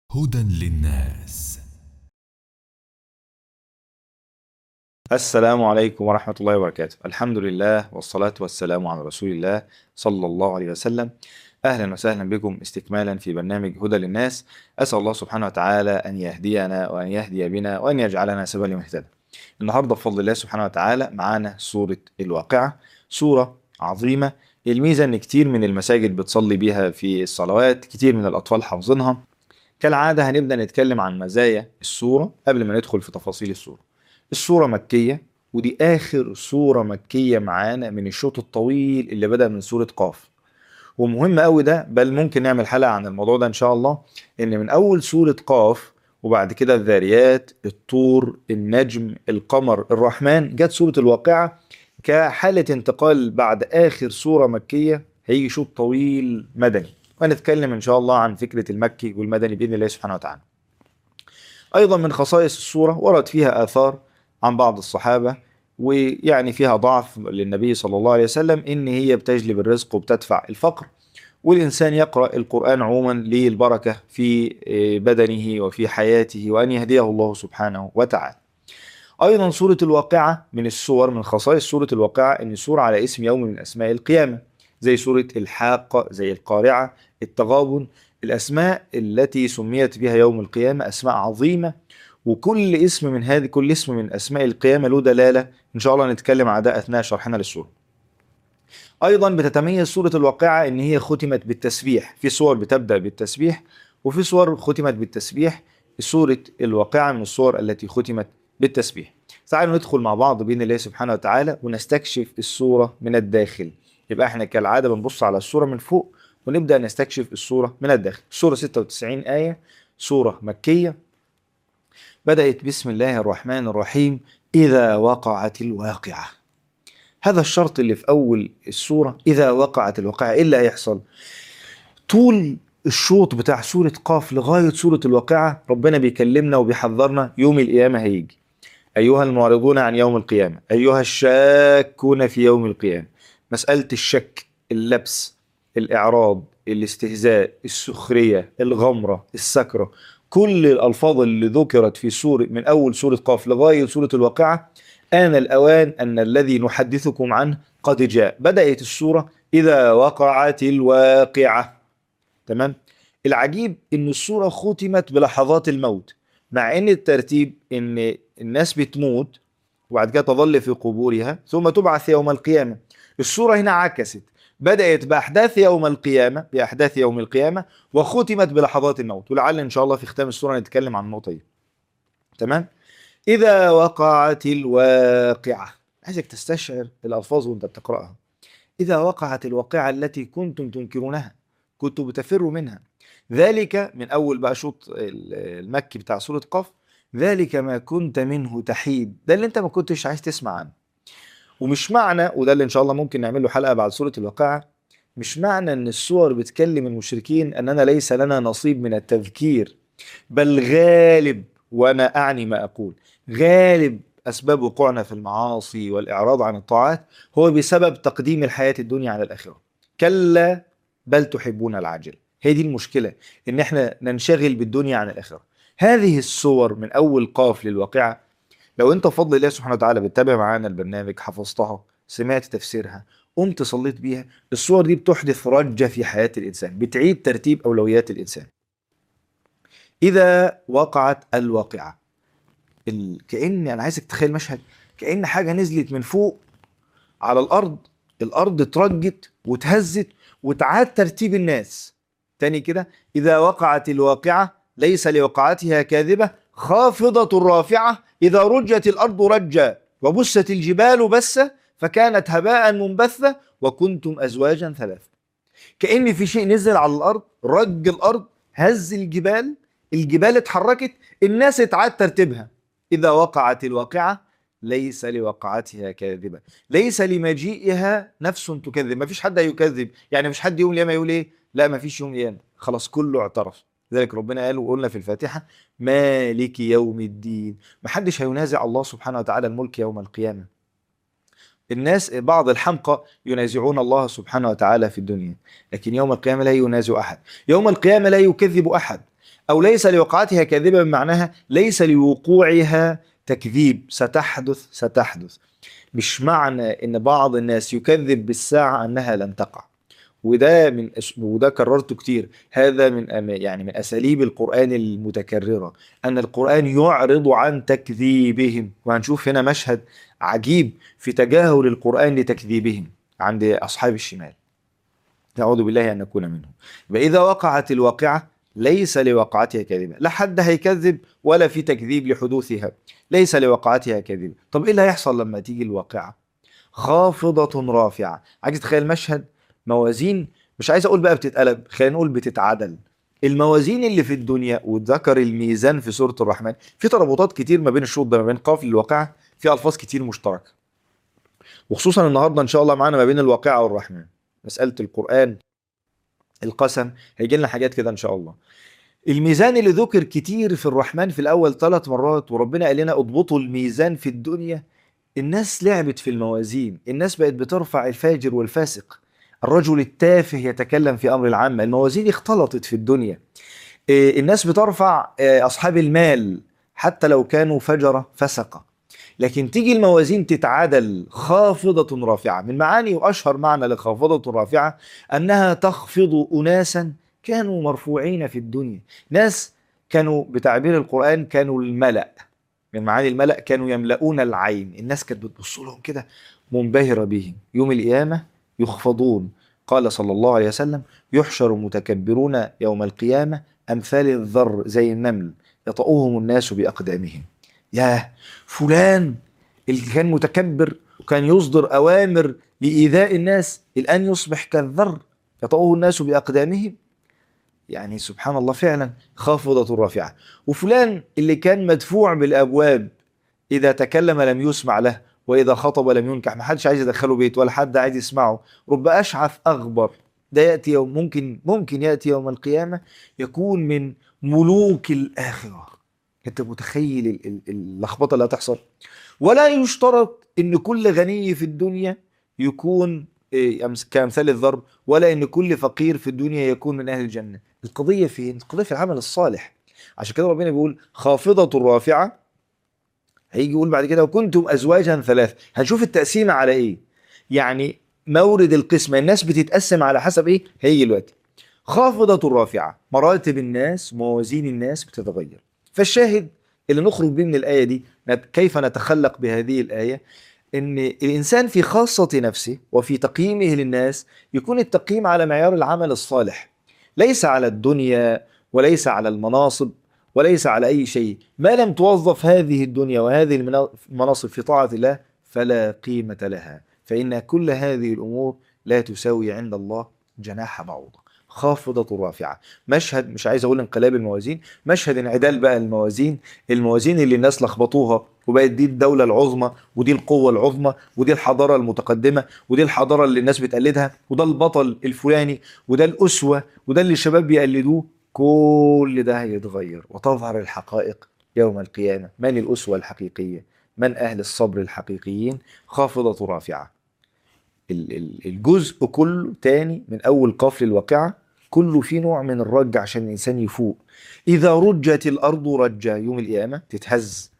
هدى للناس السلام عليكم ورحمة الله وبركاته الحمد لله والصلاة والسلام على رسول الله صلى الله عليه وسلم أهلا وسهلا بكم استكمالا في برنامج هدى للناس أسأل الله سبحانه وتعالى أن يهدينا وأن يهدي بنا وأن يجعلنا سببا لمن اهتدى النهاردة بفضل الله سبحانه وتعالى معانا سورة الواقعة سورة عظيمة الميزة أن كتير من المساجد بتصلي بيها في الصلوات كتير من الأطفال حافظينها كالعادة هنبدأ نتكلم عن مزايا السورة قبل ما ندخل في تفاصيل السورة السورة مكية ودي آخر سورة مكية معانا من الشوط الطويل اللي بدأ من سورة قاف ومهم قوي ده بل ممكن نعمل حلقة عن الموضوع ده إن شاء الله إن من أول سورة قاف وبعد كده الذاريات الطور النجم القمر الرحمن جت سورة الواقعة كحالة انتقال بعد آخر سورة مكية هيجي شوط طويل مدني وهنتكلم إن شاء الله عن فكرة المكي والمدني بإذن الله سبحانه وتعالى أيضا من خصائص السورة ورد فيها آثار عن بعض الصحابة ويعني فيها ضعف للنبي صلى الله عليه وسلم إن هي بتجلب الرزق وبتدفع الفقر والإنسان يقرأ القرآن عموما للبركة في بدنه وفي حياته وأن يهديه الله سبحانه وتعالى أيضا سورة الواقعة من السور من خصائص سورة الواقعة أن السورة على اسم يوم من أسماء القيامة زي سورة الحاقة زي القارعة التغابن الأسماء التي سميت بها يوم القيامة أسماء عظيمة وكل اسم من هذه كل اسم من أسماء القيامة له دلالة إن شاء الله نتكلم عن ده أثناء شرحنا للسورة أيضا بتتميز سورة الواقعة إن هي ختمت بالتسبيح في سور بتبدأ بالتسبيح وفي سور ختمت بالتسبيح سورة الواقعة من السور التي ختمت بالتسبيح تعالوا ندخل مع بعض بإذن الله سبحانه وتعالى ونستكشف السورة من الداخل يبقى احنا كالعادة بنبص على السورة من فوق ونبدأ نستكشف السورة من الداخل السورة 96 آية سورة مكية بدأت بسم الله الرحمن الرحيم إذا وقعت الواقعة هذا الشرط اللي في أول السورة إذا وقعت الواقعة إيه اللي هيحصل طول الشوط بتاع سورة قاف لغاية سورة الواقعة ربنا بيكلمنا وبيحذرنا يوم القيامة هيجي أيها المعرضون عن يوم القيامة أيها الشاكون في يوم القيامة مسألة الشك اللبس الإعراض الاستهزاء السخرية الغمرة السكرة كل الألفاظ اللي ذكرت في سورة من أول سورة قاف لغاية سورة الواقعة آن الأوان أن الذي نحدثكم عنه قد جاء بدأت السورة إذا وقعت الواقعة تمام العجيب أن السورة ختمت بلحظات الموت مع أن الترتيب أن الناس بتموت وبعد كده تظل في قبورها ثم تبعث يوم القيامة السورة هنا عكست بدأت بأحداث يوم القيامة بأحداث يوم القيامة وختمت بلحظات الموت ولعل إن شاء الله في ختام السورة نتكلم عن النقطة دي تمام إذا وقعت الواقعة عايزك تستشعر الألفاظ وأنت بتقرأها إذا وقعت الواقعة التي كنتم تنكرونها كنتم بتفروا منها ذلك من أول بقى شوط المكي بتاع سورة قاف ذلك ما كنت منه تحيد ده اللي أنت ما كنتش عايز تسمع عنه ومش معنى وده اللي ان شاء الله ممكن نعمل له حلقه بعد سوره الواقعه مش معنى ان السور بتكلم المشركين اننا ليس لنا نصيب من التذكير بل غالب وانا اعني ما اقول غالب اسباب وقوعنا في المعاصي والاعراض عن الطاعات هو بسبب تقديم الحياه الدنيا على الاخره كلا بل تحبون العاجل هي دي المشكله ان احنا ننشغل بالدنيا عن الاخره هذه السور من اول قاف للواقعه لو انت بفضل الله سبحانه وتعالى بتتابع معانا البرنامج حفظتها سمعت تفسيرها قمت صليت بيها الصور دي بتحدث رجة في حياة الإنسان بتعيد ترتيب أولويات الإنسان إذا وقعت الواقعة ال... كأن أنا عايزك تتخيل مشهد كأن حاجة نزلت من فوق على الأرض الأرض اترجت وتهزت وتعاد ترتيب الناس تاني كده إذا وقعت الواقعة ليس لوقعتها كاذبة خافضة رافعة إذا رجت الأرض رجا وبست الجبال بسة فكانت هباء منبثة وكنتم أزواجا ثلاثة كأن في شيء نزل على الأرض رج الأرض هز الجبال الجبال اتحركت الناس اتعاد ترتيبها إذا وقعت الواقعة ليس لوقعتها كاذبة ليس لمجيئها نفس تكذب ما فيش حد هيكذب يعني مفيش حد يوم القيامة يقول ايه لا ما فيش يوم القيامة خلاص كله اعترف ذلك ربنا قال وقلنا في الفاتحة مالك يوم الدين محدش هينازع الله سبحانه وتعالى الملك يوم القيامة الناس بعض الحمقى ينازعون الله سبحانه وتعالى في الدنيا لكن يوم القيامة لا ينازع أحد يوم القيامة لا يكذب أحد أو ليس لوقعتها كاذبة بمعناها ليس لوقوعها تكذيب ستحدث ستحدث مش معنى ان بعض الناس يكذب بالساعة انها لن تقع وده من أس- وده كررته كتير هذا من أم- يعني من اساليب القرآن المتكررة ان القرآن يعرض عن تكذيبهم وهنشوف هنا مشهد عجيب في تجاهل القرآن لتكذيبهم عند اصحاب الشمال نعوذ بالله ان نكون منهم يبقى اذا وقعت الواقعة ليس لوقعتها كاذبة لا حد هيكذب ولا في تكذيب لحدوثها ليس لوقعتها كاذبة طب ايه اللي هيحصل لما تيجي الواقعة خافضة رافعة عايز تخيل مشهد موازين مش عايز اقول بقى بتتقلب خلينا نقول بتتعدل الموازين اللي في الدنيا وذكر الميزان في سورة الرحمن في ترابطات كتير ما بين الشوط ده ما بين قاف الواقعة في الفاظ كتير مشتركة وخصوصا النهارده ان شاء الله معانا ما بين الواقعة والرحمن مسألة القرآن القسم هيجي لنا حاجات كده ان شاء الله الميزان اللي ذكر كتير في الرحمن في الاول ثلاث مرات وربنا قال لنا اضبطوا الميزان في الدنيا الناس لعبت في الموازين الناس بقت بترفع الفاجر والفاسق الرجل التافه يتكلم في امر العامه الموازين اختلطت في الدنيا إيه، الناس بترفع إيه، اصحاب المال حتى لو كانوا فجره فسقه لكن تيجي الموازين تتعادل خافضة رافعة من معاني وأشهر معنى لخافضة رافعة أنها تخفض أناسا كانوا مرفوعين في الدنيا ناس كانوا بتعبير القرآن كانوا الملأ من معاني الملأ كانوا يملؤون العين الناس كانت بتبص لهم كده منبهرة بهم يوم القيامة يخفضون قال صلى الله عليه وسلم يحشر متكبرون يوم القيامة أمثال الذر زي النمل يطؤهم الناس بأقدامهم ياه فلان اللي كان متكبر وكان يصدر أوامر لإيذاء الناس الآن يصبح كالذر يطؤه الناس بأقدامهم يعني سبحان الله فعلا خافضة رافعة وفلان اللي كان مدفوع بالأبواب إذا تكلم لم يسمع له وإذا خطب لم ينكح ما حدش عايز يدخله بيت ولا حد عايز يسمعه رب أشعث أغبر ده يأتي يوم ممكن ممكن يأتي يوم القيامة يكون من ملوك الآخرة أنت متخيل ال- ال- اللخبطة اللي هتحصل ولا يشترط إن كل غني في الدنيا يكون إيه، أمس- كأمثال الضرب ولا إن كل فقير في الدنيا يكون من أهل الجنة القضية فين؟ القضية في العمل الصالح عشان كده ربنا بيقول خافضة رافعة هيجي يقول بعد كده وكنتم أزواجا ثلاث هنشوف التقسيمة على إيه يعني مورد القسمة الناس بتتقسم على حسب إيه هيجي دلوقتي خافضة رافعة مراتب الناس موازين الناس بتتغير فالشاهد اللي نخرج بيه من الآية دي نت- كيف نتخلق بهذه الآية ان الانسان في خاصة نفسه وفي تقييمه للناس يكون التقييم على معيار العمل الصالح ليس على الدنيا وليس على المناصب وليس على اي شيء ما لم توظف هذه الدنيا وهذه المنا- المناصب في طاعة الله فلا قيمة لها فإن كل هذه الأمور لا تساوي عند الله جناح بعوضة خافضة رافعة مشهد مش عايز أقول انقلاب الموازين مشهد انعدال بقى الموازين الموازين اللي الناس لخبطوها وبقت دي الدولة العظمى ودي القوة العظمى ودي الحضارة المتقدمة ودي الحضارة اللي الناس بتقلدها وده البطل الفلاني وده الأسوة وده اللي الشباب بيقلدوه كل ده هيتغير وتظهر الحقائق يوم القيامة من الأسوة الحقيقية من أهل الصبر الحقيقيين خافضة رافعة ال- ال- الجزء كله تاني من أول قاف للواقعة كله فيه نوع من الرج عشان الإنسان يفوق إذا رجت الأرض رجا يوم القيامة تتهز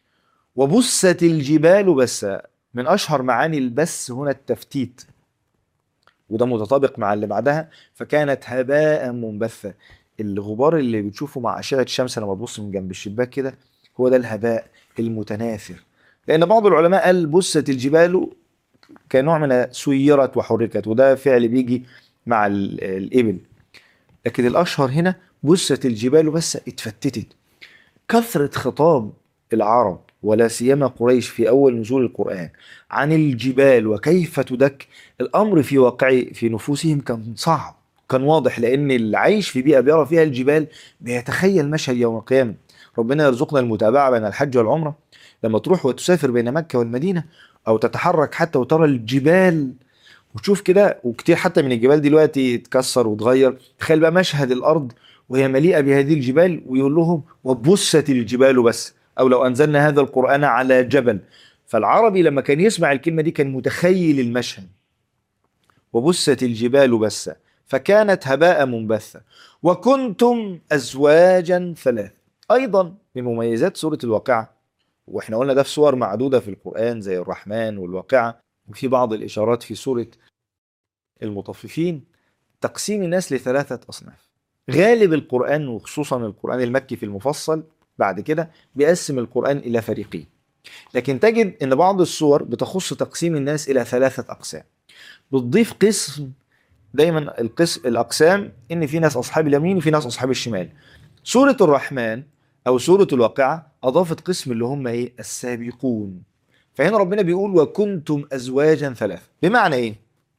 وبست الجبال بسا من أشهر معاني البس هنا التفتيت وده متطابق مع اللي بعدها فكانت هباء منبثة الغبار اللي بتشوفه مع أشعة الشمس لما تبص من جنب الشباك كده هو ده الهباء المتناثر لأن بعض العلماء قال بست الجبال كنوع من سيرت وحركت وده فعل بيجي مع ال- الإبل لكن الأشهر هنا بست الجبال بس اتفتتت كثرة خطاب العرب ولا سيما قريش في أول نزول القرآن عن الجبال وكيف تدك الأمر في واقع في نفوسهم كان صعب كان واضح لأن اللي عايش في بيئة بيرى فيها الجبال بيتخيل مشهد يوم القيامة ربنا يرزقنا المتابعة بين الحج والعمرة لما تروح وتسافر بين مكة والمدينة أو تتحرك حتى وترى الجبال وتشوف كده وكتير حتى من الجبال دلوقتي اتكسر وتغير تخيل بقى مشهد الأرض وهي مليئة بهذه الجبال ويقول لهم وبست الجبال بس أو لو أنزلنا هذا القرآن على جبل فالعربي لما كان يسمع الكلمة دي كان متخيل المشهد وبست الجبال بس فكانت هباء منبثا وكنتم أزواجا ثلاثة أيضا من مميزات سورة الواقعة واحنا قلنا ده في صور معدودة في القرآن زي الرحمن والواقعة وفي بعض الإشارات في سورة المطففين تقسيم الناس لثلاثة أصناف غالب القرآن وخصوصا القرآن المكي في المفصل بعد كده بيقسم القرآن إلى فريقين لكن تجد أن بعض الصور بتخص تقسيم الناس إلى ثلاثة أقسام بتضيف قسم دايما القسم الأقسام إن في ناس أصحاب اليمين وفي ناس أصحاب الشمال سورة الرحمن أو سورة الواقعة أضافت قسم اللي هم إيه السابقون فهنا ربنا بيقول وكنتم أزواجا ثلاثة بمعنى إيه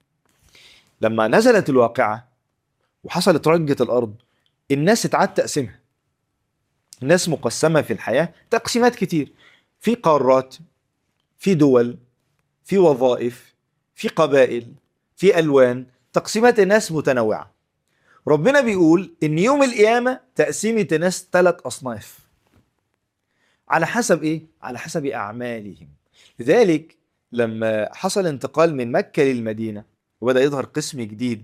لما نزلت الواقعة وحصلت رجة الأرض الناس اتعاد تقسيمها الناس مقسمة في الحياة تقسيمات كتير في قارات في دول في وظائف في قبائل في ألوان تقسيمات الناس متنوعة ربنا بيقول إن يوم القيامة تقسيمة الناس ثلاث أصناف على حسب إيه؟ على حسب أعمالهم لذلك لما حصل انتقال من مكة للمدينة وبدأ يظهر قسم جديد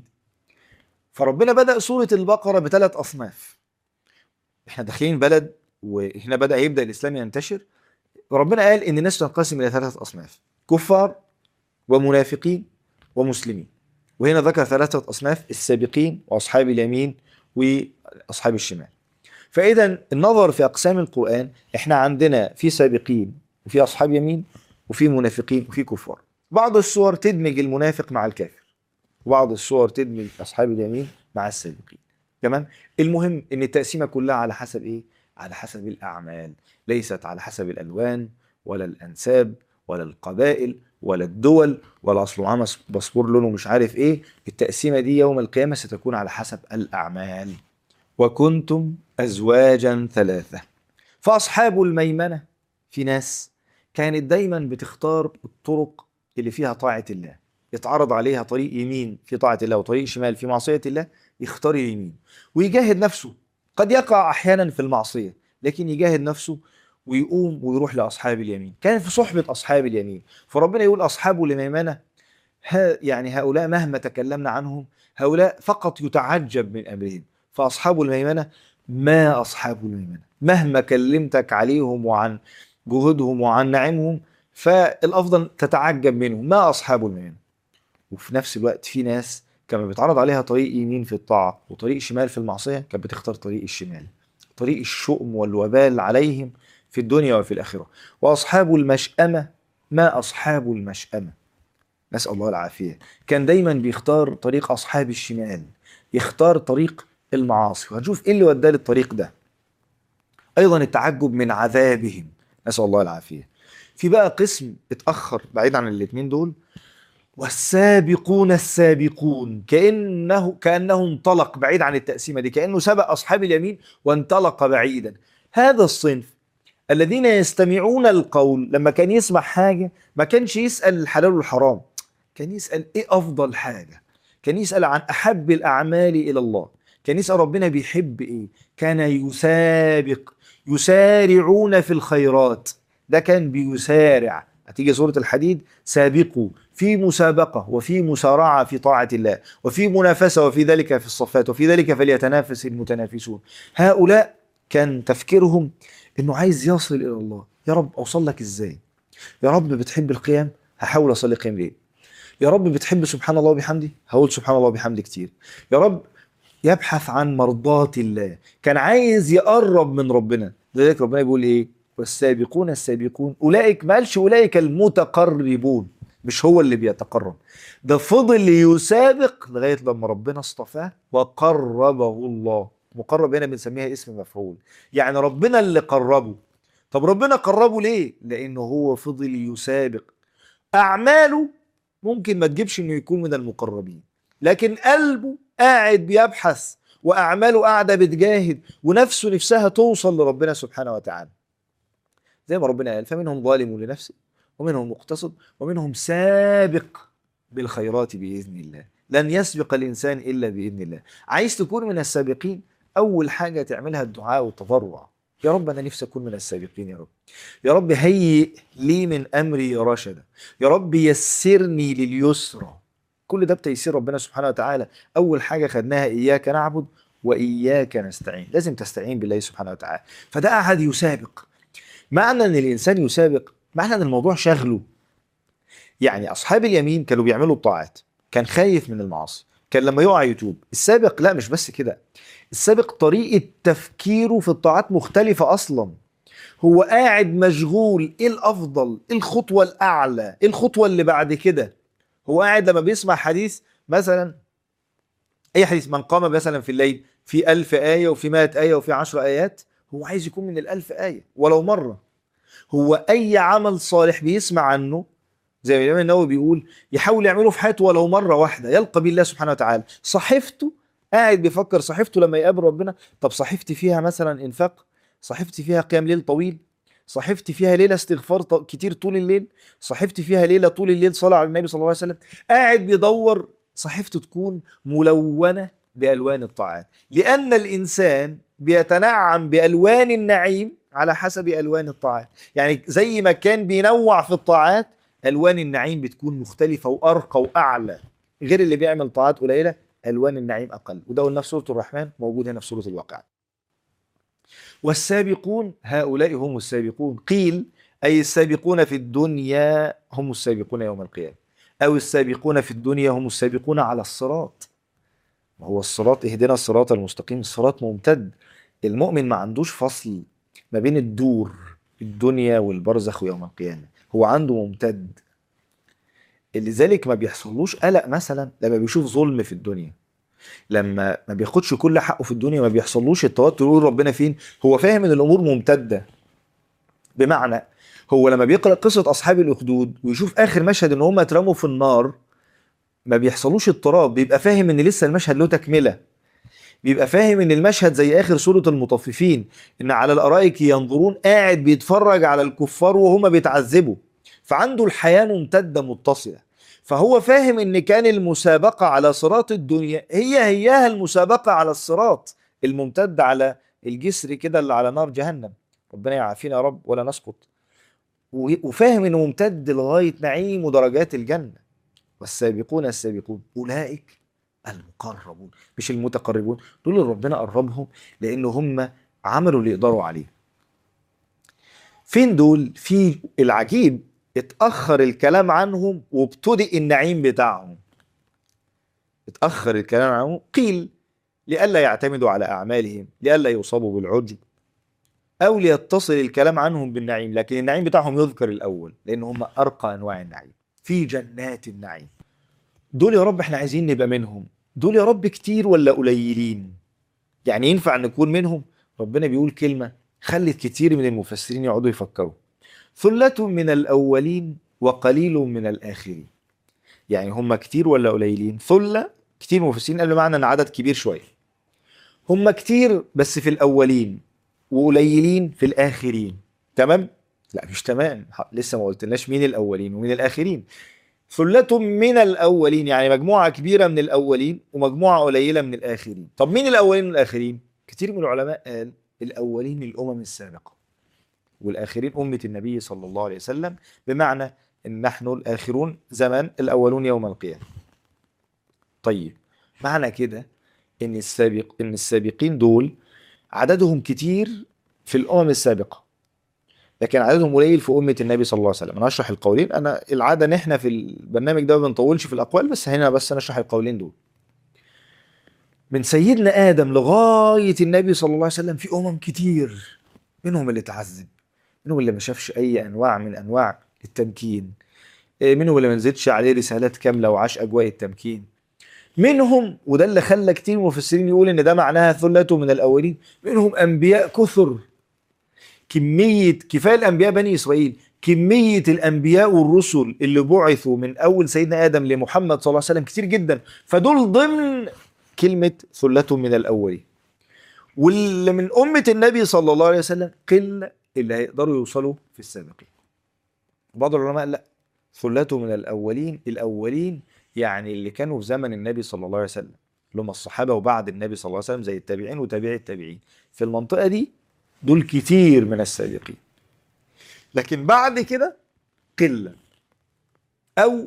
فربنا بدأ سورة البقرة بثلاث أصناف احنا داخلين بلد وهنا بدأ يبدأ الإسلام ينتشر ربنا قال إن الناس تنقسم إلى ثلاثة أصناف كفار ومنافقين ومسلمين وهنا ذكر ثلاثة أصناف السابقين وأصحاب اليمين وأصحاب الشمال فإذا النظر في أقسام القرآن احنا عندنا في سابقين وفي أصحاب يمين وفي منافقين وفي كفار بعض الصور تدمج المنافق مع الكافر وبعض الصور تدمج أصحاب اليمين مع السابقين تمام المهم ان التقسيمه كلها على حسب ايه على حسب الاعمال ليست على حسب الالوان ولا الانساب ولا القبائل ولا الدول ولا اصله معاه باسبور لونه مش عارف ايه التقسيمه دي يوم القيامه ستكون على حسب الاعمال وكنتم ازواجا ثلاثه فاصحاب الميمنه في ناس كانت دايما بتختار الطرق اللي فيها طاعه الله يتعرض عليها طريق يمين في طاعه الله وطريق شمال في معصيه الله يختار اليمين ويجاهد نفسه قد يقع احيانا في المعصيه لكن يجاهد نفسه ويقوم ويروح لاصحاب اليمين كان في صحبه اصحاب اليمين فربنا يقول اصحاب الميمنه ها يعني هؤلاء مهما تكلمنا عنهم هؤلاء فقط يتعجب من امرهم فاصحاب الميمنه ما اصحاب الميمنه مهما كلمتك عليهم وعن جهودهم وعن نعيمهم فالافضل تتعجب منهم ما اصحاب الميمنه وفي نفس الوقت في ناس كان بيتعرض عليها طريق يمين في الطاعة وطريق شمال في المعصية كانت بتختار طريق الشمال طريق الشؤم والوبال عليهم في الدنيا وفي الآخرة وأصحاب المشأمة ما أصحاب المشأمة نسأل الله العافية كان دايما بيختار طريق أصحاب الشمال يختار طريق المعاصي وهنشوف إيه اللي وداه للطريق ده أيضا التعجب من عذابهم نسأل الله العافية في بقى قسم اتأخر بعيد عن الاتنين دول والسابقون السابقون كأنه كأنه انطلق بعيد عن التقسيمة دي كأنه سبق أصحاب اليمين وانطلق بعيدا هذا الصنف الذين يستمعون القول لما كان يسمع حاجة ما كانش يسأل الحلال والحرام كان يسأل إيه أفضل حاجة كان يسأل عن أحب الأعمال إلى الله كان يسأل ربنا بيحب إيه كان يسابق يسارعون في الخيرات ده كان بيسارع هتيجي سورة الحديد سابقوا في مسابقة وفي مسارعة في طاعة الله وفي منافسة وفي ذلك في الصفات وفي ذلك فليتنافس المتنافسون هؤلاء كان تفكيرهم انه عايز يصل الى الله يا رب اوصل لك ازاي يا رب بتحب القيام هحاول اصلي القيام ليه يا رب بتحب سبحان الله وبحمده هقول سبحان الله وبحمده كتير يا رب يبحث عن مرضات الله كان عايز يقرب من ربنا لذلك ربنا بيقول ايه والسابقون السابقون اولئك ما قالش اولئك المتقربون مش هو اللي بيتقرب ده فضل يسابق لغايه لما ربنا اصطفاه وقربه الله مقرب هنا بنسميها اسم مفعول يعني ربنا اللي قربه طب ربنا قربه ليه لانه هو فضل يسابق اعماله ممكن ما تجيبش انه يكون من المقربين لكن قلبه قاعد بيبحث واعماله قاعده بتجاهد ونفسه نفسها توصل لربنا سبحانه وتعالى زي ما ربنا قال فمنهم ظالم لنفسه ومنهم مقتصد ومنهم سابق بالخيرات باذن الله لن يسبق الانسان الا باذن الله عايز تكون من السابقين اول حاجه تعملها الدعاء والتضرع يا رب انا نفسي اكون من السابقين يا رب يا رب هيئ لي من امري رشدا يا رب يسرني لليسرى كل ده بتيسير ربنا سبحانه وتعالى اول حاجه خدناها اياك نعبد واياك نستعين لازم تستعين بالله سبحانه وتعالى فده قعد يسابق معنى ان الانسان يسابق معنى ان الموضوع شغله يعني اصحاب اليمين كانوا بيعملوا الطاعات كان خايف من المعاصي كان لما يقع يتوب السابق لا مش بس كده السابق طريقه تفكيره في الطاعات مختلفه اصلا هو قاعد مشغول ايه الافضل ايه الخطوه الاعلى ايه الخطوه اللي بعد كده هو قاعد لما بيسمع حديث مثلا اي حديث من قام مثلا في الليل في ألف آية وفي مائة آية وفي عشر آيات هو عايز يكون من الألف آية ولو مرة هو أي عمل صالح بيسمع عنه زي ما الإمام النووي بيقول يحاول يعمله في حياته ولو مرة واحدة يلقى بالله سبحانه وتعالى صحيفته قاعد بيفكر صحيفته لما يقابل ربنا طب صحيفتي فيها مثلا إنفاق صحيفتي فيها قيام ليل طويل صحيفتي فيها ليلة استغفار ط- كتير طول الليل صحيفتي فيها ليلة طول الليل صلاة على النبي صلى الله عليه وسلم قاعد بيدور صحيفته تكون ملونة بألوان الطاعات لأن الإنسان بيتنعم بألوان النعيم على حسب ألوان الطاعات يعني زي ما كان بينوع في الطاعات ألوان النعيم بتكون مختلفة وأرقى وأعلى غير اللي بيعمل طاعات قليلة ألوان النعيم أقل وده قلنا في سورة الرحمن موجود هنا في سورة الواقع والسابقون هؤلاء هم السابقون قيل أي السابقون في الدنيا هم السابقون يوم القيامة أو السابقون في الدنيا هم السابقون على الصراط ما هو الصراط اهدنا الصراط المستقيم الصراط ممتد المؤمن ما عندوش فصل ما بين الدور الدنيا والبرزخ ويوم القيامة هو عنده ممتد لذلك ما بيحصلوش قلق مثلا لما بيشوف ظلم في الدنيا لما ما بياخدش كل حقه في الدنيا ما بيحصلوش التوتر يقول ربنا فين هو فاهم ان الامور ممتده بمعنى هو لما بيقرا قصه اصحاب الاخدود ويشوف اخر مشهد ان هم اترموا في النار ما بيحصلوش اضطراب بيبقى فاهم ان لسه المشهد له تكمله بيبقى فاهم ان المشهد زي اخر سوره المطففين ان على الارائك ينظرون قاعد بيتفرج على الكفار وهم بيتعذبوا فعنده الحياه ممتده متصله فهو فاهم ان كان المسابقه على صراط الدنيا هي هياها المسابقه على الصراط الممتد على الجسر كده اللي على نار جهنم ربنا يعافينا يا رب ولا نسقط و- وفاهم انه ممتد لغايه نعيم ودرجات الجنه والسابقون السابقون اولئك المقربون مش المتقربون دول اللي ربنا قربهم لان هم عملوا اللي يقدروا عليه فين دول في العجيب اتاخر الكلام عنهم وابتدئ النعيم بتاعهم اتاخر الكلام عنهم قيل لئلا يعتمدوا على اعمالهم لئلا يصابوا بالعجب او ليتصل الكلام عنهم بالنعيم لكن النعيم بتاعهم يذكر الاول لان هم ارقى انواع النعيم في جنات النعيم دول يا رب احنا عايزين نبقى منهم دول يا رب كتير ولا قليلين يعني ينفع نكون منهم ربنا بيقول كلمة خلت كتير من المفسرين يقعدوا يفكروا ثلة من الأولين وقليل من الآخرين يعني هم كتير ولا قليلين ثلة كتير مفسرين قالوا معنى ان عدد كبير شوية هم كتير بس في الأولين وقليلين في الآخرين تمام لا مش تمام ح- لسه ما قلتلناش مين الأولين ومين الآخرين ثلة من الأولين يعني مجموعة كبيرة من الأولين ومجموعة قليلة من الآخرين طب مين الأولين والآخرين كتير من العلماء قال الأولين الأمم السابقة والآخرين أمة النبي صلى الله عليه وسلم بمعنى إن نحن الآخرون زمن الأولون يوم القيامة طيب معنى كده إن السابق إن السابقين دول عددهم كتير في الأمم السابقة لكن عددهم قليل في أمة النبي صلى الله عليه وسلم أنا هشرح القولين أنا العادة إن إحنا في البرنامج ده ما بنطولش في الأقوال بس هنا بس نشرح القولين دول من سيدنا آدم لغاية النبي صلى الله عليه وسلم في أمم كتير منهم اللي اتعذب منهم اللي ما شافش أي أنواع من أنواع التمكين إيه، منهم اللي ما نزلتش عليه رسالات كاملة وعاش أجواء التمكين منهم وده اللي خلى كتير مفسرين يقول ان ده معناها ثلة من الاولين منهم انبياء كثر كمية كفاية الانبياء بني اسرائيل كمية الانبياء والرسل اللي بعثوا من اول سيدنا ادم لمحمد صلى الله عليه وسلم كتير جدا فدول ضمن كلمة ثلة من الاولين واللي من امة النبي صلى الله عليه وسلم قلة اللي هيقدروا يوصلوا في السابقين بعض العلماء لا ثلة من الاولين الاولين يعني اللي كانوا في زمن النبي صلى الله عليه وسلم اللي هم الصحابه وبعد النبي صلى الله عليه وسلم زي التابعين وتابعي التابعين في المنطقه دي دول كتير من السابقين لكن بعد كده قله او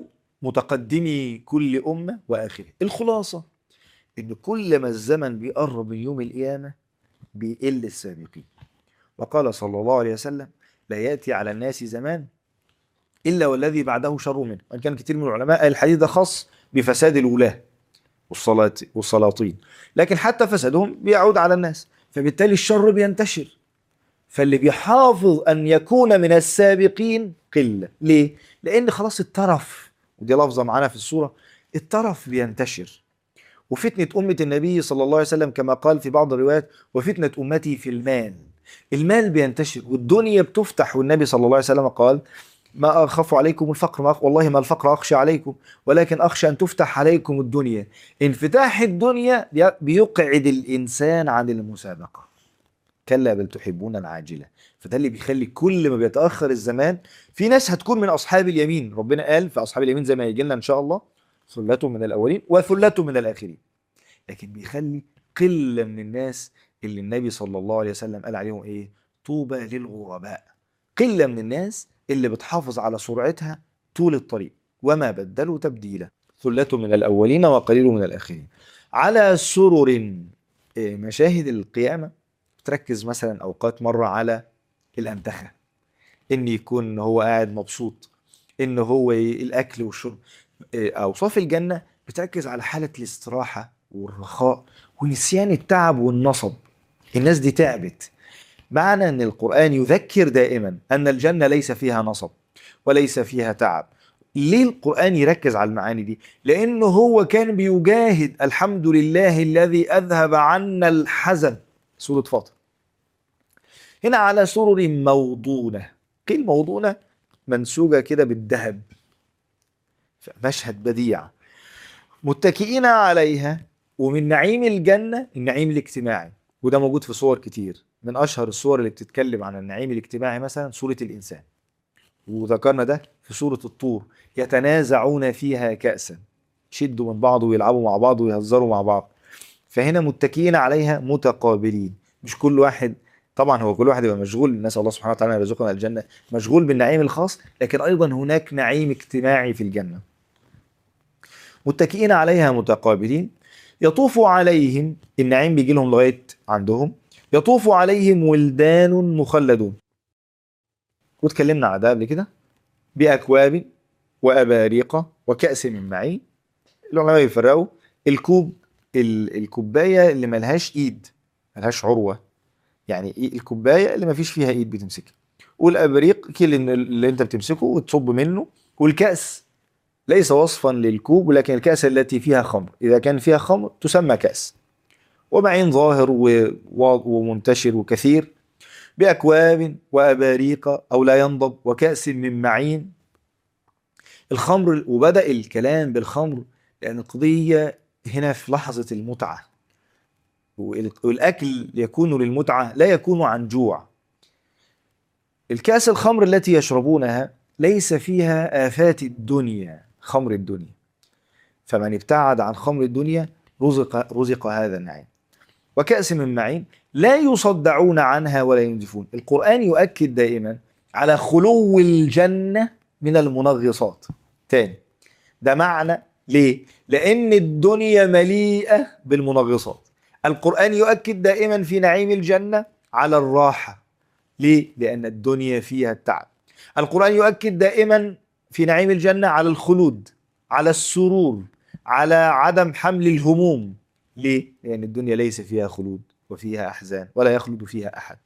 متقدمي كل أمة وآخره الخلاصة إن كل ما الزمن بيقرب من يوم القيامة بيقل السابقين وقال صلى الله عليه وسلم لا يأتي على الناس زمان إلا والذي بعده شر منه وإن كان كتير من العلماء قال الحديث ده خاص بفساد الولاة والصلاة والسلاطين لكن حتى فسادهم بيعود على الناس فبالتالي الشر بينتشر فاللي بيحافظ أن يكون من السابقين قلة ليه؟ لأن خلاص الترف ودي لفظة معانا في السورة الترف بينتشر وفتنة أمة النبي صلى الله عليه وسلم كما قال في بعض الروايات وفتنة أمتي في المال المال بينتشر والدنيا بتفتح والنبي صلى الله عليه وسلم قال ما أخاف عليكم الفقر ما والله ما الفقر أخشى عليكم ولكن أخشى أن تفتح عليكم الدنيا انفتاح الدنيا بيقعد الإنسان عن المسابقة كلا بل تحبون العاجلة فده اللي بيخلي كل ما بيتأخر الزمان في ناس هتكون من أصحاب اليمين ربنا قال في أصحاب اليمين زي ما يجي لنا إن شاء الله ثلة من الأولين وثلة من الآخرين لكن بيخلي قلة من الناس اللي النبي صلى الله عليه وسلم قال عليهم إيه طوبى للغرباء قلة من الناس اللي بتحافظ على سرعتها طول الطريق وما بدلوا تبديلا ثلة من الأولين وقليل من الآخرين على سرر إيه، مشاهد القيامة بتركز مثلا أوقات مرة على الأنتخة إن يكون هو قاعد مبسوط إن هو ي- الأكل والشرب إيه، أوصاف الجنة بتركز على حالة الاستراحة والرخاء ونسيان التعب والنصب الناس دي تعبت معنى ان القرآن يذكر دائما ان الجنة ليس فيها نصب وليس فيها تعب ليه القرآن يركز على المعاني دي لانه هو كان بيجاهد الحمد لله الذي اذهب عنا الحزن سورة فاطر هنا على سرر موضونة قيل موضونة منسوجة كده بالذهب مشهد بديع متكئين عليها ومن نعيم الجنة النعيم الاجتماعي وده موجود في صور كتير من اشهر الصور اللي بتتكلم عن النعيم الاجتماعي مثلا سوره الانسان وذكرنا ده في سوره الطور يتنازعون فيها كاسا يشدوا من بعض ويلعبوا مع بعض ويهزروا مع بعض فهنا متكئين عليها متقابلين مش كل واحد طبعا هو كل واحد يبقى مشغول نسال الله سبحانه وتعالى ان يرزقنا الجنه مشغول بالنعيم الخاص لكن ايضا هناك نعيم اجتماعي في الجنه متكئين عليها متقابلين يطوف عليهم النعيم بيجي لهم لغايه عندهم يطوف عليهم ولدان مخلدون واتكلمنا على ده قبل كده بأكواب وأباريق وكأس من معين العلماء يفرقوا الكوب ال- الكوباية اللي ملهاش إيد ملهاش عروة يعني إيه الكوباية اللي مفيش فيها إيد بتمسكها والأبريق كل اللي اللي أنت بتمسكه وتصب منه والكأس ليس وصفا للكوب ولكن الكأس التي فيها خمر إذا كان فيها خمر تسمى كأس ومعين ظاهر و- و- ومنتشر وكثير بأكواب وأباريق أو لا ينضب وكأس من معين الخمر وبدأ الكلام بالخمر لأن القضية هنا في لحظة المتعة وال- والأكل يكون للمتعة لا يكون عن جوع الكأس الخمر التي يشربونها ليس فيها آفات الدنيا خمر الدنيا فمن ابتعد عن خمر الدنيا رزق رزق هذا النعيم وكأس من معين لا يصدعون عنها ولا ينزفون القرآن يؤكد دائما على خلو الجنة من المنغصات تاني ده معنى ليه؟ لأن الدنيا مليئة بالمنغصات القرآن يؤكد دائما في نعيم الجنة على الراحة ليه؟ لأن الدنيا فيها التعب القرآن يؤكد دائما في نعيم الجنة على الخلود على السرور على عدم حمل الهموم ليه؟ لأن الدنيا ليس فيها خلود وفيها أحزان ولا يخلد فيها أحد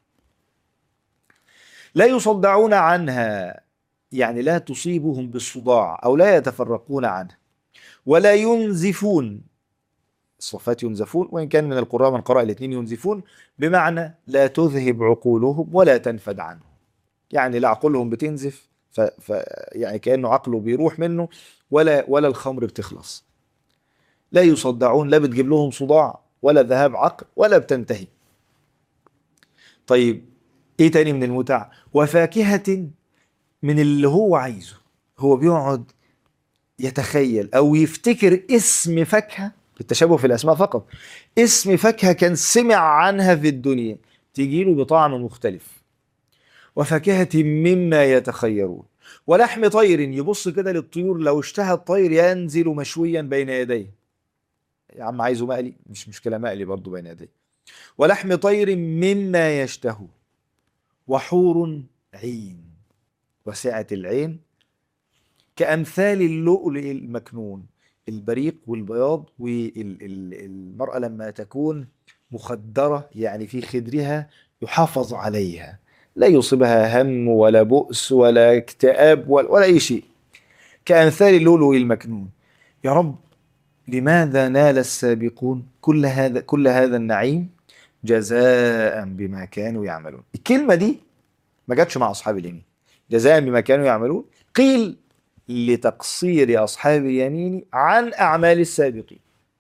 لا يصدعون عنها يعني لا تصيبهم بالصداع أو لا يتفرقون عنها ولا ينزفون الصفات ينزفون وإن كان من القراء من قرأ الاثنين ينزفون بمعنى لا تذهب عقولهم ولا تنفد عنهم يعني لا عقولهم بتنزف ف... ف... يعني كأنه عقله بيروح منه ولا ولا الخمر بتخلص لا يصدعون لا بتجيب لهم صداع ولا ذهاب عقل ولا بتنتهي طيب ايه تاني من المتع وفاكهة من اللي هو عايزه هو بيقعد يتخيل او يفتكر اسم فاكهة التشابه في الاسماء فقط اسم فاكهة كان سمع عنها في الدنيا تجيله بطعم مختلف وفاكهة مما يتخيرون ولحم طير يبص كده للطيور لو اشتهى الطير ينزل مشويا بين يديه يا عم عايزه مقلي مش مشكلة مقلي برضه بين يديه ولحم طير مما يشتهو وحور عين وسعة العين كأمثال اللؤلؤ المكنون البريق والبياض والمرأة لما تكون مخدرة يعني في خدرها يحافظ عليها لا يصيبها هم ولا بؤس ولا اكتئاب ولا, ولا أي شيء كأمثال اللؤلؤ المكنون يا رب لماذا نال السابقون كل هذا كل هذا النعيم جزاء بما كانوا يعملون الكلمة دي ما جاتش مع أصحاب اليمين جزاء بما كانوا يعملون قيل لتقصير أصحاب اليمين عن أعمال السابقين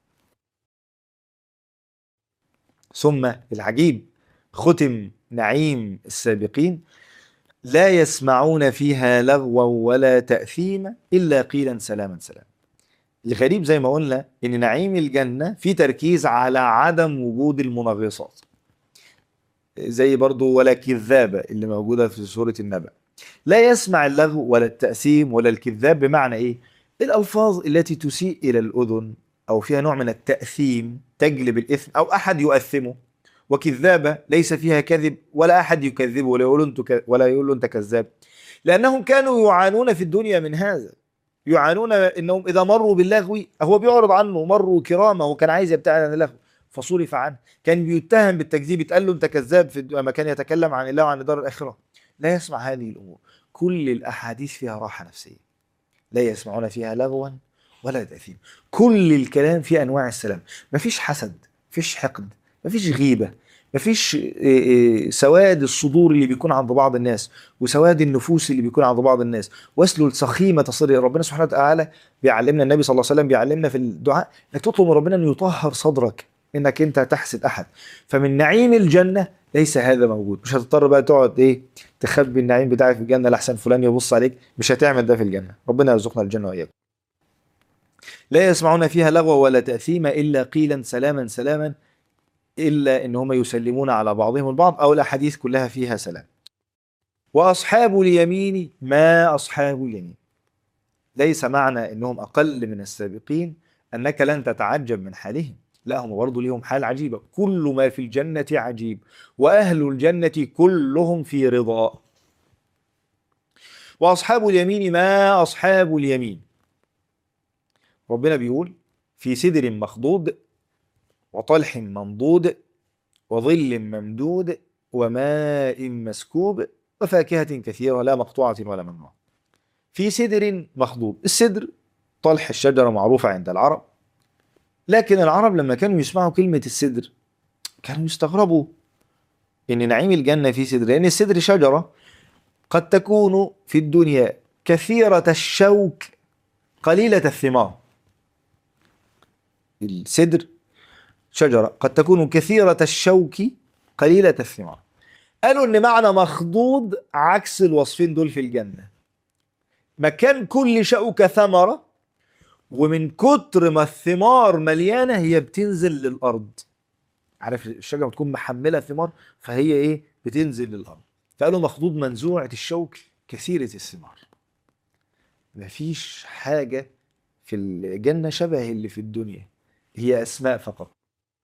ثم العجيب ختم نعيم السابقين لا يسمعون فيها لغوا ولا تأثيما إلا قيلا سلاما سلاما الغريب زي ما قلنا ان نعيم الجنة في تركيز على عدم وجود المنغصات زي برضو ولا كذابة اللي موجودة في سورة النبأ لا يسمع اللغو ولا التأثيم ولا الكذاب بمعنى ايه الألفاظ التي تسيء إلى الأذن أو فيها نوع من التأثيم تجلب الإثم أو أحد يؤثمه وكذابة ليس فيها كذب ولا أحد يكذبه ولا يقول أنت ولا يقول أنت كذاب لأنهم كانوا يعانون في الدنيا من هذا يعانون انهم اذا مروا باللغو هو بيعرض عنه مروا كرامه وكان عايز يبتعد عن اللغو فصرف عنه كان بيتهم بالتكذيب يتقال له انت كذاب في لما كان يتكلم عن الله وعن دار الاخره لا يسمع هذه الامور كل الاحاديث فيها راحه نفسيه لا يسمعون فيها لغوا ولا تاثيم كل الكلام فيه انواع السلام مفيش حسد مفيش حقد مفيش غيبه مفيش سواد الصدور اللي بيكون عند بعض الناس وسواد النفوس اللي بيكون عند بعض الناس واسلل سخيمة صدر ربنا سبحانه وتعالى بيعلمنا النبي صلى الله عليه وسلم بيعلمنا في الدعاء انك تطلب من ربنا انه يطهر صدرك انك انت تحسد احد فمن نعيم الجنة ليس هذا موجود مش هتضطر بقى تقعد ايه تخبي النعيم بتاعك في الجنة لحسن فلان يبص عليك مش هتعمل ده في الجنة ربنا يرزقنا الجنة واياكم لا يسمعون فيها لغوا ولا تأثيما إلا قيلا سلاما سلاما إلا إن هم يسلمون على بعضهم البعض أو الأحاديث كلها فيها سلام وأصحاب اليمين ما أصحاب اليمين ليس معنى أنهم أقل من السابقين أنك لن تتعجب من حالهم لا هم برضه ليهم حال عجيبة كل ما في الجنة عجيب وأهل الجنة كلهم في رضا وأصحاب اليمين ما أصحاب اليمين ربنا بيقول في سدر مخضود وطلح منضود وظل ممدود وماء مسكوب وفاكهة كثيرة لا مقطوعة ولا ممنوعة في سدر مخضود السدر طلح الشجرة معروفة عند العرب لكن العرب لما كانوا يسمعوا كلمة السدر كانوا يستغربوا إن نعيم الجنة في سدر لأن السدر شجرة قد تكون في الدنيا كثيرة الشوك قليلة الثمار السدر شجرة قد تكون كثيرة الشوك قليلة الثمار قالوا ان معنى مخضوض عكس الوصفين دول في الجنة مكان كل شوكة ثمرة ومن كتر ما الثمار مليانة هي بتنزل للأرض عارف الشجرة بتكون محملة ثمار فهي ايه بتنزل للأرض فقالوا مخضوض منزوعة الشوك كثيرة الثمار مفيش حاجة في الجنة شبه اللي في الدنيا هي أسماء فقط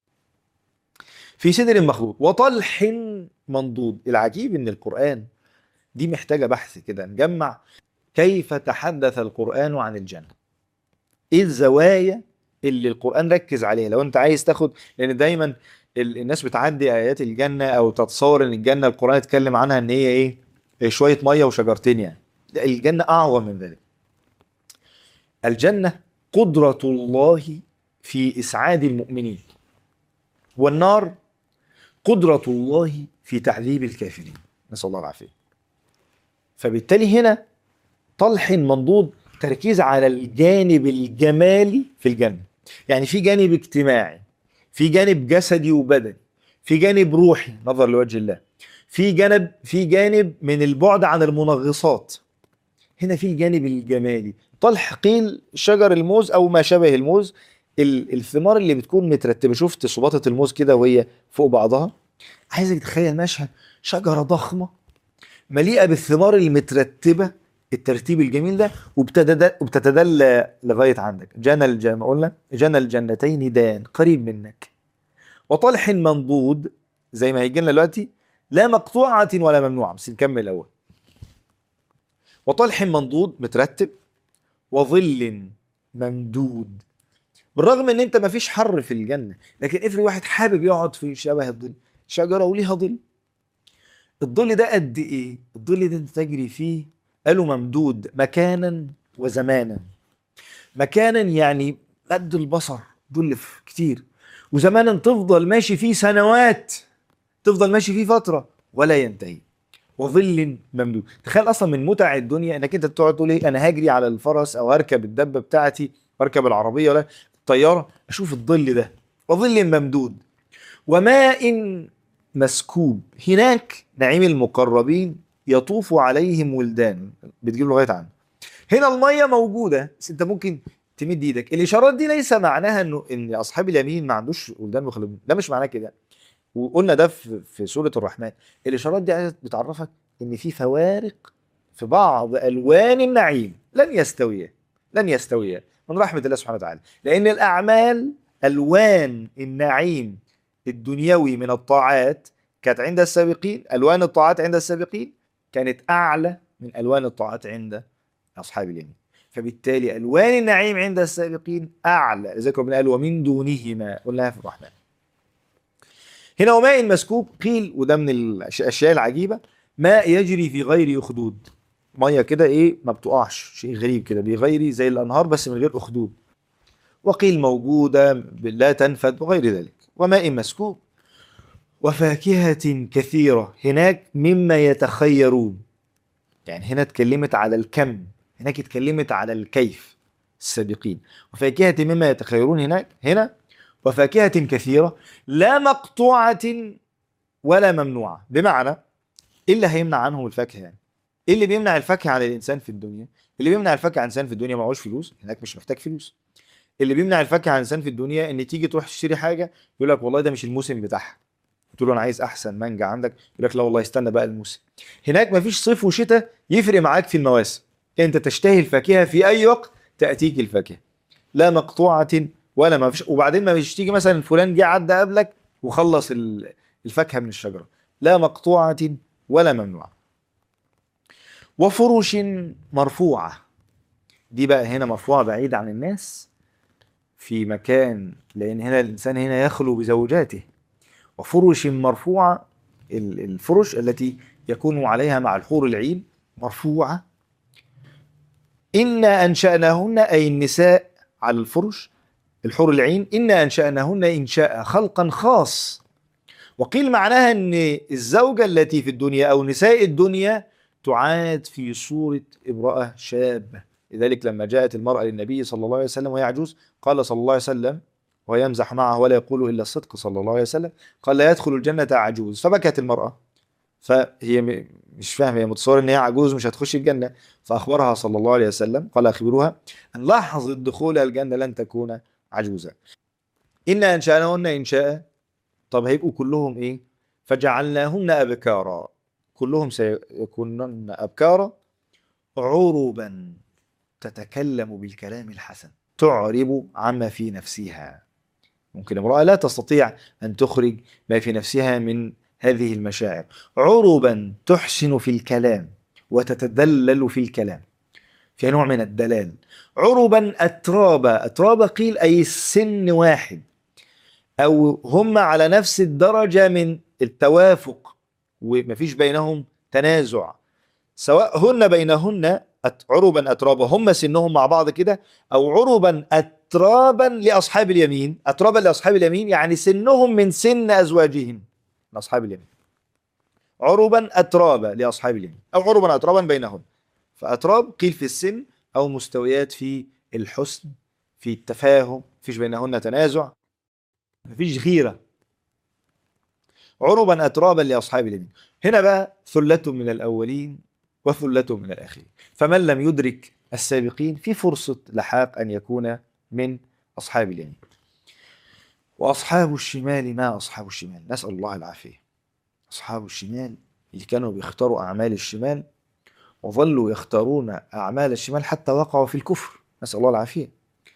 في سدر مخضود وطلح منضود العجيب ان القرآن دي محتاجة بحث كده نجمع كيف تحدث القرآن عن الجنة ايه الزوايا اللي القرآن ركز عليها لو انت عايز تاخد لان دايما الناس بتعدي ايات الجنة او تتصور ان الجنة القرآن اتكلم عنها ان هي ايه شوية مية وشجرتين يعني لا الجنة اعظم من ذلك الجنة قدرة الله في اسعاد المؤمنين والنار قدرة الله في تعذيب الكافرين نسأل الله العافية فبالتالي هنا طلح منضود تركيز على الجانب الجمالي في الجنة يعني في جانب اجتماعي في جانب جسدي وبدني في جانب روحي نظر لوجه الله في جانب في جانب من البعد عن المنغصات هنا في الجانب الجمالي طلح قيل شجر الموز او ما شبه الموز الثمار اللي بتكون مترتبه شفت صباطه الموز كده وهي فوق بعضها عايزك تتخيل مشهد شجره ضخمه مليئه بالثمار المترتبه الترتيب الجميل ده وبتتدل وبتتدلى لغايه عندك جنى الجنة قلنا جنى الجنتين دان قريب منك وطلح منضود زي ما هيجي لنا دلوقتي لا مقطوعه ولا ممنوعه بس نكمل الاول وطلح منضود مترتب وظل ممدود بالرغم ان انت مفيش حر في الجنه لكن افرض واحد حابب يقعد في شبه الظل شجره وليها ظل الظل ده قد ايه الظل ده انت تجري فيه قالوا ممدود مكانا وزمانا مكانا يعني قد البصر ظل في كتير وزمانا تفضل ماشي فيه سنوات تفضل ماشي فيه فتره ولا ينتهي وظل ممدود تخيل اصلا من متع الدنيا انك انت تقعد تقول ايه انا هجري على الفرس او هركب الدبه بتاعتي واركب العربيه ولا الطياره اشوف الظل ده وظل ممدود وماء مسكوب هناك نعيم المقربين يطوف عليهم ولدان بتجيب لغايه عنه هنا الميه موجوده بس انت ممكن تمد ايدك الاشارات دي ليس معناها انه ان اصحاب اليمين ما عندوش ولدان مخلوقين ده مش معناه كده وقلنا ده في, في سوره الرحمن الاشارات دي عايزة بتعرفك ان في فوارق في بعض الوان النعيم لن يستويا لن يستويا من رحمه الله سبحانه وتعالى لان الاعمال الوان النعيم الدنيوي من الطاعات كانت عند السابقين الوان الطاعات عند السابقين كانت اعلى من الوان الطاعات عند اصحاب اليمين فبالتالي الوان النعيم عند السابقين اعلى لذلك ربنا قال ومن دونهما قلناها في الرحمن هنا وماء مسكوب قيل وده من الاشياء العجيبه ماء يجري في غير اخدود ميه كده ايه ما بتقعش شيء غريب كده بغير زي الانهار بس من غير اخدود وقيل موجوده لا تنفد وغير ذلك وماء مسكوب وفاكهة كثيرة هناك مما يتخيرون يعني هنا اتكلمت على الكم هناك اتكلمت على الكيف السابقين وفاكهة مما يتخيرون هناك هنا وفاكهة كثيرة لا مقطوعة ولا ممنوعة بمعنى ايه اللي هيمنع عنهم الفاكهة يعني ايه اللي بيمنع الفاكهة عن الانسان في الدنيا اللي بيمنع الفاكهة عن الانسان في الدنيا معهوش فلوس هناك مش محتاج فلوس اللي بيمنع الفاكهة عن الانسان في الدنيا ان تيجي تروح تشتري حاجة يقول لك والله ده مش الموسم بتاعها تقول له انا عايز احسن مانجا عندك يقول لك لا والله استنى بقى الموسم هناك مفيش صيف وشتاء يفرق معاك في المواسم انت تشتهي الفاكهه في اي وقت تاتيك الفاكهه لا مقطوعه ولا ما فيش وبعدين ما مش تيجي مثلا فلان جه عدى قبلك وخلص ال- الفاكهه من الشجره لا مقطوعه ولا ممنوعه وفرش مرفوعه دي بقى هنا مرفوعه بعيد عن الناس في مكان لان هنا الانسان هنا يخلو بزوجاته وفرش مرفوعة ال- الفرش التي يكون عليها مع الحور العين مرفوعة إنا أنشأناهن أي النساء على الفرش الحور العين إنا أنشأناهن إنشاء خلقا خاص وقيل معناها أن الزوجة التي في الدنيا أو نساء الدنيا تعاد في صورة امرأة شابة لذلك لما جاءت المرأة للنبي صلى الله عليه وسلم وهي عجوز قال صلى الله عليه وسلم ويمزح معه ولا يقول الا الصدق صلى الله عليه وسلم قال لا يدخل الجنه عجوز فبكت المراه فهي م- مش فاهمه هي متصوره ان هي عجوز مش هتخش الجنه فاخبرها صلى الله عليه وسلم قال اخبروها ان لحظه دخولها الجنه لن تكون عجوزا انا انشاناهن انشاء طب هيبقوا كلهم ايه فجعلناهن ابكارا كلهم سيكونن ابكارا عربا تتكلم بالكلام الحسن تعرب عما في نفسها ممكن امرأة لا تستطيع أن تخرج ما في نفسها من هذه المشاعر عربا تحسن في الكلام وتتدلل في الكلام فيها نوع من الدلال عربا أترابا أترابا قيل أي سن واحد أو هم على نفس الدرجة من التوافق ومفيش بينهم تنازع سواء هن بينهن أت- عربا أترابا هم سنهم مع بعض كده أو عربا أترابا لأصحاب اليمين أترابا لأصحاب اليمين يعني سنهم من سن أزواجهم من أصحاب اليمين عربا أترابا لأصحاب اليمين أو عربا أترابا بينهم فأتراب قيل في السن أو مستويات في الحسن في التفاهم فيش بينهن تنازع مفيش غيرة عربا أترابا لأصحاب اليمين هنا بقى ثلة من الأولين وثلة من الآخرين فمن لم يدرك السابقين في فرصة لحاق أن يكون من أصحاب اليمين وأصحاب الشمال ما أصحاب الشمال نسأل الله العافية أصحاب الشمال اللي كانوا بيختاروا أعمال الشمال وظلوا يختارون أعمال الشمال حتى وقعوا في الكفر نسأل الله العافية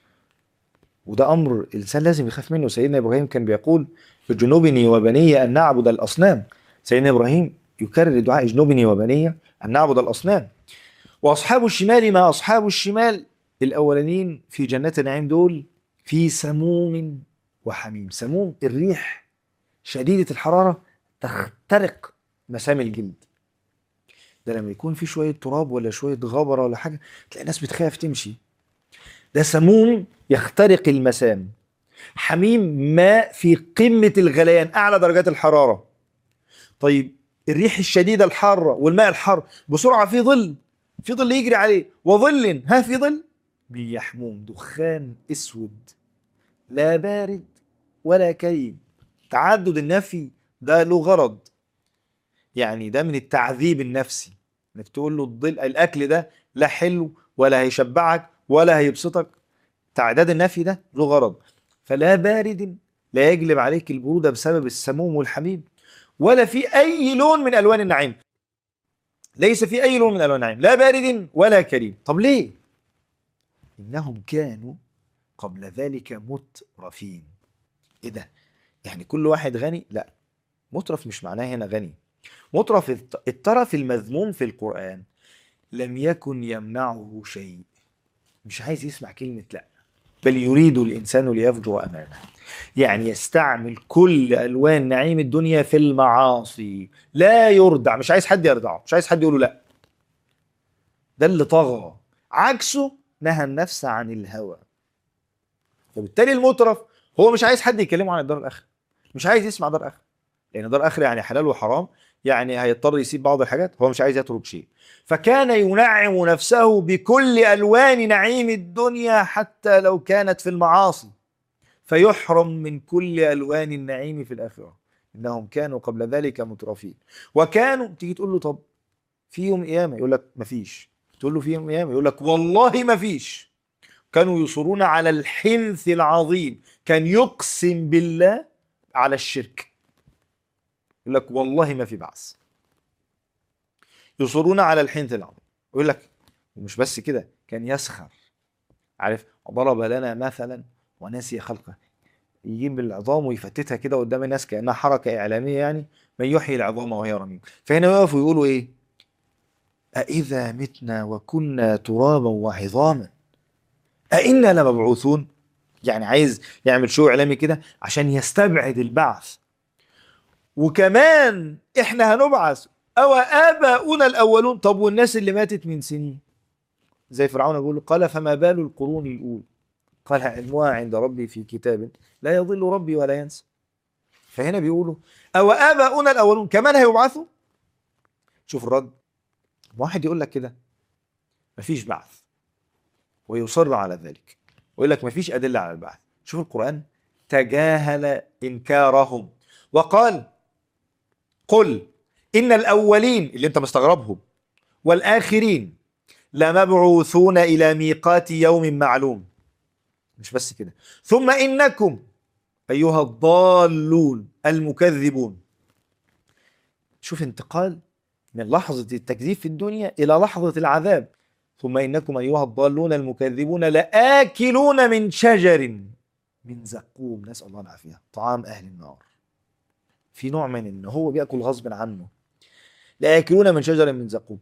وده أمر الإنسان لازم يخاف منه سيدنا إبراهيم كان بيقول اجنبني وبني أن نعبد الأصنام سيدنا إبراهيم يكرر دعاء اجنبني وبني أن نعبد الأصنام وأصحاب الشمال ما أصحاب الشمال الأولانيين في جنات النعيم دول في سموم وحميم سموم الريح شديدة الحرارة تخترق مسام الجلد ده لما يكون في شوية تراب ولا شوية غبرة ولا حاجة تلاقي الناس بتخاف تمشي ده سموم يخترق المسام حميم ماء في قمة الغليان أعلى درجات الحرارة طيب الريح الشديدة الحارة والماء الحار بسرعة في ظل في ظل يجري عليه وظل ها في ظل بيحموم دخان اسود لا بارد ولا كريم تعدد النفي ده له غرض يعني ده من التعذيب النفسي انك تقول له الظل الاكل ده لا حلو ولا هيشبعك ولا هيبسطك تعداد النفي ده له غرض فلا بارد لا يجلب عليك البرودة بسبب السموم والحميم ولا في أي لون من ألوان النعيم ليس في أي لون من ألوان النعيم لا بارد ولا كريم طب ليه؟ إنهم كانوا قبل ذلك مترفين إيه ده؟ يعني كل واحد غني؟ لا مترف مش معناه هنا غني مترف الت- الترف المذموم في القرآن لم يكن يمنعه شيء مش عايز يسمع كلمة لا بل يريد الإنسان ليفجر أمامه يعني يستعمل كل ألوان نعيم الدنيا في المعاصي لا يردع مش عايز حد يردعه مش عايز حد يقوله لا ده اللي طغى عكسه نهى النفس عن الهوى فبالتالي المترف هو مش عايز حد يكلمه عن الدار الآخرة مش عايز يسمع دار آخرة لأن دار آخرة يعني حلال وحرام يعني هيضطر يسيب بعض الحاجات هو مش عايز يترك شيء فكان ينعم نفسه بكل ألوان نعيم الدنيا حتى لو كانت في المعاصي فيحرم من كل ألوان النعيم في الآخرة إنهم كانوا قبل ذلك مترفين وكانوا تيجي تقول له طب في يوم قيامة يقول لك مفيش تقول له في يوم قيامة يقول لك والله مفيش كانوا يصرون على الحنث العظيم كان يقسم بالله على الشرك يقول لك والله ما في بعث يصرون على الحنث العظيم يقول لك ومش بس كده كان يسخر عارف ضرب لنا مثلا ونسي خلقه يجيب العظام ويفتتها كده قدام الناس كانها حركه اعلاميه يعني من يحيي العظام وهي رميم فهنا يقفوا يقولوا ايه أإذا متنا وكنا ترابا وعظاما أإنا لمبعوثون يعني عايز يعمل شو إعلامي كده عشان يستبعد البعث وكمان إحنا هنبعث أو آباؤنا الأولون طب والناس اللي ماتت من سنين زي فرعون بيقول قال فما بال القرون الأولى قال علمها عند ربي في كتاب لا يضل ربي ولا ينسى فهنا بيقولوا أو آباؤنا الأولون كمان هيبعثوا شوف الرد واحد يقول لك كده مفيش بعث ويصر على ذلك ويقول لك مفيش أدلة على البعث شوف القرآن تجاهل إنكارهم وقال قل إن الأولين اللي أنت مستغربهم والآخرين لمبعوثون إلى ميقات يوم معلوم مش بس كده ثم إنكم أيها الضالون المكذبون شوف انتقال من لحظة التكذيب في الدنيا إلى لحظة العذاب ثم إنكم أيها الضالون المكذبون لآكلون من شجر من زقوم نسأل الله العافية طعام أهل النار في نوع من إن هو بيأكل غصب عنه لآكلون من شجر من زقوم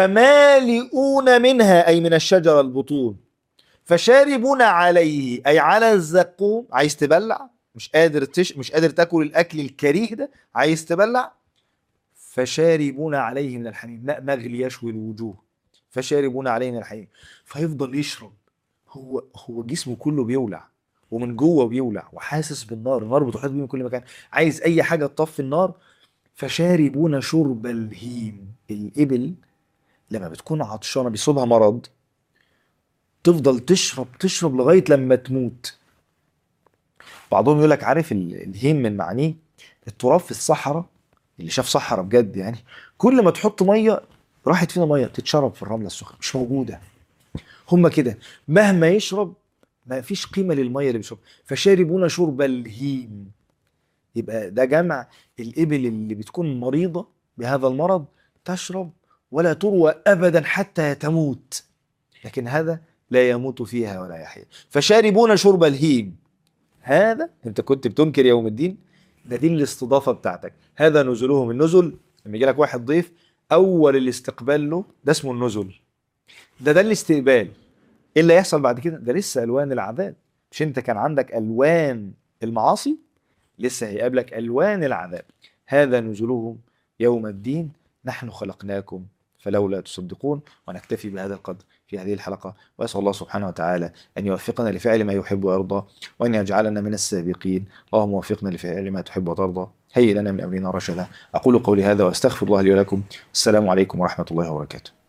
فمالئون منها أي من الشجرة البطون فشاربون عليه أي على الزقوم عايز تبلع مش قادر تش... مش قادر تاكل الأكل الكريه ده عايز تبلع فشاربون عليه من الحميم ماء مغلي يشوي الوجوه فشاربون عليه من الحميم فيفضل يشرب هو هو جسمه كله بيولع ومن جوه بيولع وحاسس بالنار النار بتحيط بيه من كل مكان عايز اي حاجه تطفي النار فشاربون شرب الهيم الابل لما بتكون عطشانه بيصيبها مرض تفضل تشرب تشرب لغايه لما تموت بعضهم يقول لك عارف ال- الهيم من معانيه التراب في الصحراء اللي شاف صحراء بجد يعني كل ما تحط ميه راحت فينا ميه تتشرب في الرمله السخنه مش موجوده هما كده مهما يشرب ما فيش قيمه للميه اللي بيشرب فشاربون شرب الهيم يبقى ده جمع الابل اللي بتكون مريضه بهذا المرض تشرب ولا تروى ابدا حتى تموت لكن هذا لا يموت فيها ولا يحيا فشاربون شرب الهيم هذا انت كنت بتنكر يوم الدين ده دي الاستضافه بتاعتك هذا نزلهم النزل لما يجي لك واحد ضيف اول الاستقبال له ده اسمه النزل ده ده الاستقبال ايه اللي هيحصل بعد كده ده لسه الوان العذاب مش انت كان عندك الوان المعاصي لسه هيقابلك الوان العذاب هذا نزلهم يوم الدين نحن خلقناكم فلولا تصدقون ونكتفي بهذا القدر في هذه الحلقة وأسأل الله سبحانه وتعالى أن يوفقنا لفعل ما يحب ويرضى وأن يجعلنا من السابقين اللهم وفقنا لفعل ما تحب وترضى هيئ لنا من أمرنا رشدا أقول قولي هذا وأستغفر الله لي ولكم السلام عليكم ورحمة الله وبركاته